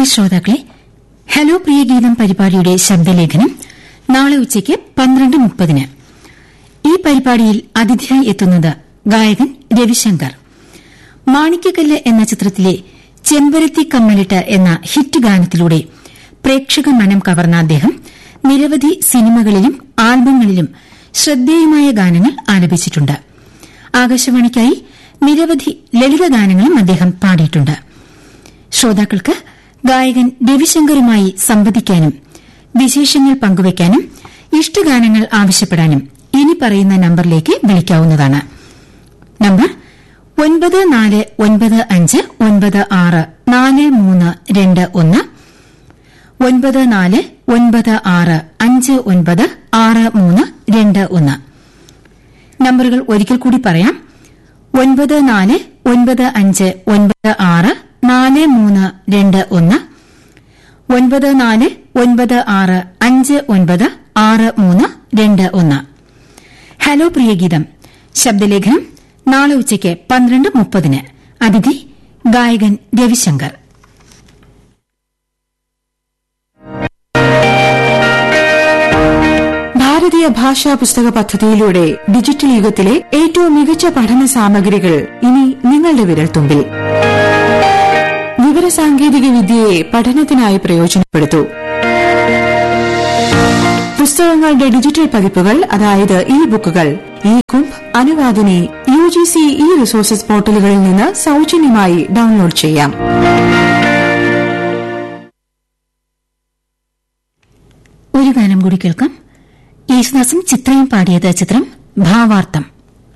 പ്രിയ ശ്രോതാക്കളെ ഹലോ പ്രിയ ഗീതം പരിപാടിയുടെ ശബ്ദലേഖനം നാളെ ഉച്ചയ്ക്ക് പന്ത്രണ്ട് മുപ്പതിന് ഈ പരിപാടിയിൽ അതിഥിയായി എത്തുന്നത് ഗായകൻ രവിശങ്കർ മാണിക്യക്കല്ല് എന്ന ചിത്രത്തിലെ ചെമ്പരത്തി കമ്മലിട്ട് എന്ന ഹിറ്റ് ഗാനത്തിലൂടെ പ്രേക്ഷക മനം കവർന്ന അദ്ദേഹം നിരവധി സിനിമകളിലും ആൽബങ്ങളിലും ശ്രദ്ധേയമായ ഗാനങ്ങൾ ആലപിച്ചിട്ടുണ്ട് ആകാശവാണിക്കായി നിരവധി ലളിത ഗാനങ്ങളും അദ്ദേഹം പാടിയിട്ടുണ്ട് ശ്രോതാക്കൾക്ക് ഗായകൻ രവിശങ്കറുമായി സംവദിക്കാനും വിശേഷങ്ങൾ പങ്കുവയ്ക്കാനും ഇഷ്ടഗാനങ്ങൾ ആവശ്യപ്പെടാനും ഇനി പറയുന്ന നമ്പറിലേക്ക് വിളിക്കാവുന്നതാണ് നമ്പർ ഒൻപത് നാല് ഒൻപത് അഞ്ച് ഒൻപത് ആറ് നാല് മൂന്ന് രണ്ട് ഒന്ന് ഒൻപത് നാല് ഒൻപത് ആറ് അഞ്ച് ഒൻപത് ആറ് മൂന്ന് രണ്ട് ഒന്ന് നമ്പറുകൾ ഒരിക്കൽ കൂടി പറയാം ഒൻപത് നാല് ഒൻപത് അഞ്ച് ഒൻപത് ആറ് നാല് മൂന്ന് രണ്ട് ഒന്ന് ഒൻപത് നാല് ഒൻപത് ആറ് അഞ്ച് ഒൻപത് ആറ് മൂന്ന് രണ്ട് ഒന്ന് ഹലോ പ്രിയഗീതം ശബ്ദലേഖനം നാളെ ഉച്ചയ്ക്ക് പന്ത്രണ്ട് മുപ്പതിന് അതിഥി ഗായകൻ രവിശങ്കർ ഭാരതീയ ഭാഷാ പുസ്തക പദ്ധതിയിലൂടെ ഡിജിറ്റൽ യുഗത്തിലെ ഏറ്റവും മികച്ച പഠന സാമഗ്രികൾ ഇനി നിങ്ങളുടെ വിരൽത്തുമ്പിൽ വിവരസാങ്കേതിക വിദ്യയെ പഠനത്തിനായി പ്രയോജനപ്പെടുത്തൂ പുസ്തകങ്ങളുടെ ഡിജിറ്റൽ പതിപ്പുകൾ അതായത് ഇ ബുക്കുകൾ e Kumbh Anuvadini U G C e resources പോർട്ടലുകളിൽ നിന്ന് സൌജന്യമായി ഡൌൺലോഡ് ചെയ്യാം ഒരു ഗാനം കൂടി കേൾക്കാം യേശുദാസും ചിത്രയും പാടിയത് ചിത്രം ഭാവാർത്ഥം